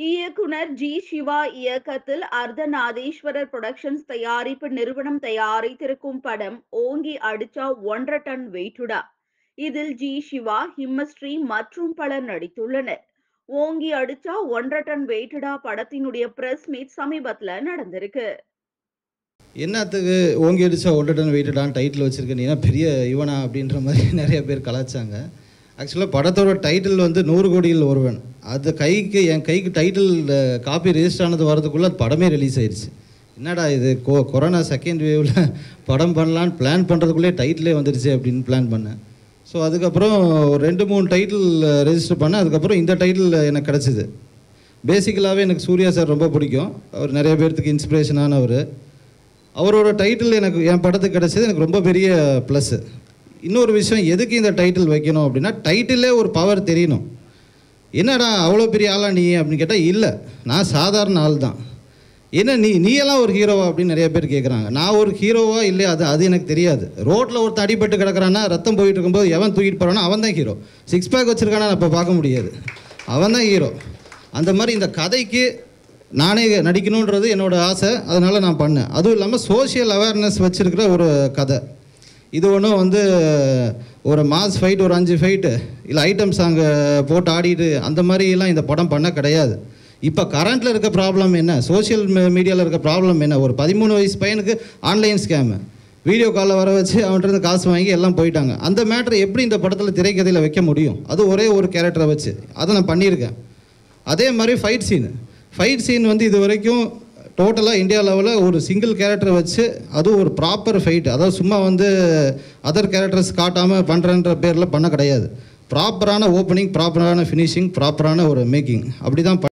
இயக்குனர் ஜி சிவா இயக்கத்தில் அர்த்தநாதீஸ்வரர் புரொடக்ஷன்ஸ் தயாரிப்பு நிறுவனம் தயாரித்திருக்கும் படம் ஓங்கி அடிச்சா ஒன்றரை டன் வெயிட்டுடா இதில் ஜி சிவா ஹிம்மஸ்ரீ மற்றும் பலர் நடித்துள்ளனர் ஓங்கி அடிச்சா ஒன்றரை டன் வெயிட்டுடா படத்தினுடைய பிரஸ் மீட் சமீபத்துல நடந்திருக்கு என்னத்துக்கு ஓங்கி அடிச்சா ஒன்றடன் வெயிட்டடான் டைட்டில் வச்சுருக்க நீனா பெரிய இவனா அப்படின்ற மாதிரி நிறைய பேர் கலாச்சாங்க ஆக்சுவலாக படத்தோட டைட்டில் வந்து நூறு கோடியில் ஒருவன் அது கைக்கு என் கைக்கு டைட்டில் காப்பி ரெஜிஸ்டர் ஆனது வரதுக்குள்ளே அது படமே ரிலீஸ் ஆயிடுச்சு என்னடா இது கொ கொரோனா செகண்ட் வேவில் படம் பண்ணலான்னு பிளான் பண்ணுறதுக்குள்ளே டைட்டிலே வந்துடுச்சு அப்படின்னு பிளான் பண்ணேன் ஸோ அதுக்கப்புறம் ஒரு ரெண்டு மூணு டைட்டில் ரெஜிஸ்டர் பண்ணேன் அதுக்கப்புறம் இந்த டைட்டில் எனக்கு கிடச்சிது பேசிக்கலாகவே எனக்கு சூர்யா சார் ரொம்ப பிடிக்கும் அவர் நிறைய பேர்த்துக்கு இன்ஸ்பிரேஷனானவர் அவரோட டைட்டில் எனக்கு என் படத்துக்கு கிடச்சது எனக்கு ரொம்ப பெரிய ப்ளஸ்ஸு இன்னொரு விஷயம் எதுக்கு இந்த டைட்டில் வைக்கணும் அப்படின்னா டைட்டிலே ஒரு பவர் தெரியணும் என்னடா அவ்வளோ பெரிய ஆளா நீ அப்படின்னு கேட்டால் இல்லை நான் சாதாரண ஆள் தான் என்ன நீ நீ எல்லாம் ஒரு ஹீரோவா அப்படின்னு நிறைய பேர் கேட்குறாங்க நான் ஒரு ஹீரோவா இல்லையா அது அது எனக்கு தெரியாது ரோட்டில் ஒருத்தன் அடிபட்டு கிடக்குறான்னா ரத்தம் போயிட்டு இருக்கும்போது எவன் தூக்கிட்டு போகிறானோ அவன் தான் ஹீரோ சிக்ஸ் பேக் வச்சுருக்கானா இப்போ பார்க்க முடியாது அவன் தான் ஹீரோ அந்த மாதிரி இந்த கதைக்கு நானே நடிக்கணுன்றது என்னோட ஆசை அதனால் நான் பண்ணேன் அதுவும் இல்லாமல் சோஷியல் அவேர்னஸ் வச்சுருக்கிற ஒரு கதை இது ஒன்றும் வந்து ஒரு மாஸ் ஃபைட் ஒரு அஞ்சு ஃபைட்டு இல்லை ஐட்டம் சாங்கு போட்டு ஆடிட்டு அந்த மாதிரிலாம் இந்த படம் பண்ண கிடையாது இப்போ கரண்ட்டில் இருக்க ப்ராப்ளம் என்ன சோஷியல் மீடியாவில் இருக்க ப்ராப்ளம் என்ன ஒரு பதிமூணு வயசு பையனுக்கு ஆன்லைன் ஸ்கேமு வீடியோ காலில் வர வச்சு அவன்கிட்ட காசு வாங்கி எல்லாம் போயிட்டாங்க அந்த மேட்ரை எப்படி இந்த படத்தில் திரைக்கதையில் வைக்க முடியும் அது ஒரே ஒரு கேரக்டரை வச்சு அதை நான் பண்ணியிருக்கேன் அதே மாதிரி ஃபைட் சீனு ஃபைட் சீன் வந்து இது வரைக்கும் டோட்டலாக இந்தியா லெவலில் ஒரு சிங்கிள் கேரக்டரை வச்சு அதுவும் ஒரு ப்ராப்பர் ஃபைட் அதாவது சும்மா வந்து அதர் கேரக்டர்ஸ் காட்டாமல் பண்ணுறன்ற பேரில் பண்ண கிடையாது ப்ராப்பரான ஓப்பனிங் ப்ராப்பரான ஃபினிஷிங் ப்ராப்பரான ஒரு மேக்கிங் அப்படி தான்